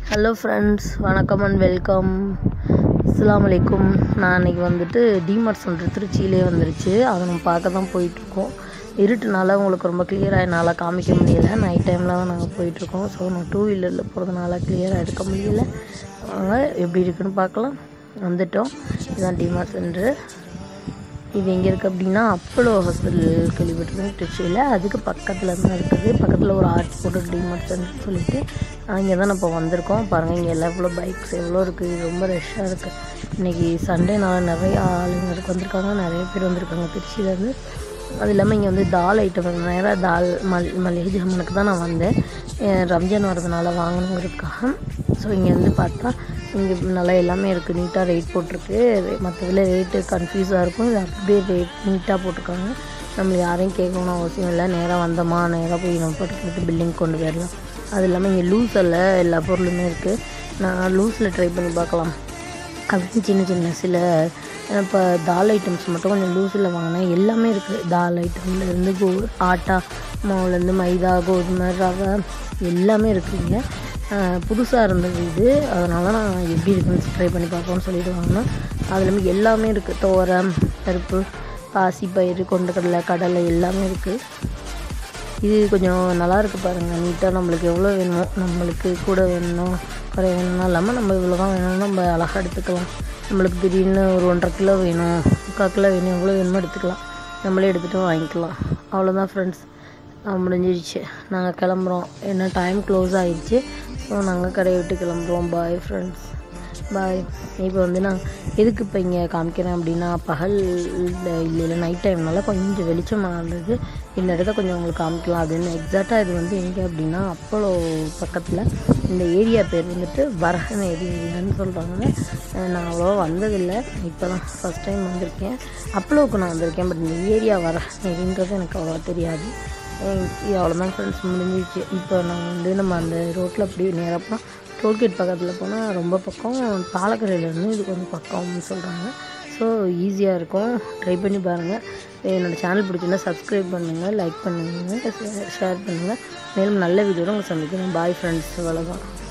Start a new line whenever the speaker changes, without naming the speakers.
hello friends வணக்கம் and welcome அஸ்ஸலாமு அலைக்கும் நான் அன்றைக்கி வந்துட்டு டிமார்ட் சென்டர் திருச்சியிலே வந்துருச்சு அதை நம்ம பார்க்க தான் போயிட்டுருக்கோம் இருட்டுனால உங்களுக்கு ரொம்ப கிளியராக என்னால் காமிக்க முடியல நைட் டைமில் தான் நாங்கள் போயிட்டுருக்கோம் ஸோ நான் டூ வீலரில் போகிறதுனால கிளியராக எடுக்க முடியல வாங்க எப்படி இருக்குன்னு பார்க்கலாம் வந்துட்டோம் இதுதான் டிமார்ட் சென்டர் இது எங்கே இருக்குது அப்படின்னா அப்போலோ ஹாஸ்பிட்டல் கேள்விப்பட்டிருக்கேன் திருச்சியில் அதுக்கு பக்கத்தில் தான் இருக்குது பக்கத்தில் ஒரு ஆர்ச் போட்டு டிமார்ட் சென்டர் சொல்லிட்டு அங்கே தான் இப்போ வந்திருக்கோம் பாருங்கள் இங்கே எல்லாம் எவ்வளோ பைக்ஸ் எவ்வளோ இருக்குது ரொம்ப ரஷ்ஷாக இருக்குது இன்றைக்கி சண்டேனால நிறைய ஆளுங்க இருக்கு வந்திருக்காங்க நிறைய பேர் வந்திருக்காங்க திருச்சியிலேருந்து அது இல்லாமல் இங்கே வந்து தால் ஐட்டம் நேராக தால் மல் மளிகை ஜாமானுக்கு தான் நான் வந்தேன் அஹ் ரம்ஜான் வரதுனால வாங்கணுங்கிறதுக்காக ஸோ இங்கே வந்து பார்த்தா இங்கே நல்லா எல்லாமே இருக்குது நீட்டாக ரேட் போட்டிருக்கு மற்றதில் ரேட்டு கன்ஃபியூஸாக இருக்கும் இது அப்படியே ரேட் நீட்டாக போட்டிருக்காங்க நம்ம யாரையும் கேட்கணும்னு அவசியம் இல்லை நேராக வந்தோமா நேராக போய் நம்ம போட்டு பில்டிங் கொண்டு போயிடலாம் அது இல்லாமல் இங்கே லூஸில் எல்லா பொருளுமே இருக்குது நான் லூஸில் ட்ரை பண்ணி பார்க்கலாம் அப்படின்னு சின்ன சின்ன சில இப்போ தால் ஐட்டம்ஸ் மட்டும் கொஞ்சம் லூஸில் வாங்கினேன் எல்லாமே இருக்குது தால் ஐட்டம்லேருந்து கோ ஆட்டா மாவுலேருந்து மைதா கோதுமை ரவை எல்லாமே இருக்குதுங்க புதுசாக இருந்தது இது அதனால நான் எப்படி இருக்குன்னு ட்ரை பண்ணி பார்ப்போம்னு சொல்லிட்டு வாங்கினேன் அது இல்லாமல் எல்லாமே இருக்குது தோரம் பருப்பு பாசி பயிறு கொண்டக்கடலை கடலை எல்லாமே இருக்குது இது கொஞ்சம் நல்லா இருக்குது பாருங்கள் நீட்டாக நம்மளுக்கு எவ்வளோ வேணுமோ நம்மளுக்கு கூட வேணும் குறை வேணும்னா இல்லாமல் நம்ம இவ்வளோ தான் வேணும்னு நம்ம அழகாக எடுத்துக்கலாம் நம்மளுக்கு திடீர்னு ஒரு ஒன்றரை கிலோ வேணும் முக்கால் கிலோ வேணும் எவ்வளோ வேணுமோ எடுத்துக்கலாம் நம்மளே எடுத்துகிட்டு வாங்கிக்கலாம் அவ்வளோதான் ஃப்ரெண்ட்ஸ் முடிஞ்சிருச்சு நாங்கள் கிளம்புறோம் என்ன டைம் க்ளோஸ் ஆகிடுச்சு ஸோ நாங்கள் கடையை விட்டு கிளம்புறோம் பாய் ஃப்ரெண்ட்ஸ் பாய் இப்போ வந்து நான் எதுக்கு இப்போ இங்கே காமிக்கிறேன் அப்படின்னா பகல் இல்லை இல்லை நைட் டைம்னால கொஞ்சம் வெளிச்சமாக இருந்தது இந்த இடத்த கொஞ்சம் உங்களுக்கு காமிக்கலாம் அப்படின்னு எக்ஸாக்டாக இது வந்து எங்கே அப்படின்னா அப்போலோ பக்கத்தில் இந்த ஏரியா பேர் வந்துட்டு வரகன் ஏரியான்னு சொல்கிறாங்க நான் அவ்வளோவா வந்ததில்லை இப்போ தான் ஃபஸ்ட் டைம் வந்திருக்கேன் அப்போலோவுக்கு நான் வந்திருக்கேன் பட் இந்த ஏரியா வரகன் ஏரின்றது எனக்கு அவ்வளோவா தெரியாது இது அவ்வளோதான் ஃப்ரெண்ட்ஸ் முடிஞ்சிச்சு இப்போ நாங்கள் வந்து நம்ம அந்த ரோட்டில் அப்படியே நேராக போனால் டோல்கேட் பக்கத்தில் போனால் ரொம்ப பக்கம் பாலக்கரையிலேருந்து இது கொஞ்சம் பக்கம்னு சொல்கிறாங்க ஸோ ஈஸியாக இருக்கும் ட்ரை பண்ணி பாருங்கள் என்னோடய சேனல் பிடிச்சிருந்தா சப்ஸ்கிரைப் பண்ணுங்கள் லைக் பண்ணுங்கள் ஷேர் பண்ணுங்கள் மேலும் நல்ல வீடியோவில் உங்களை சந்திக்கிறேன் பாய் ஃப்ரெண்ட்ஸ் அவ்வளோதான்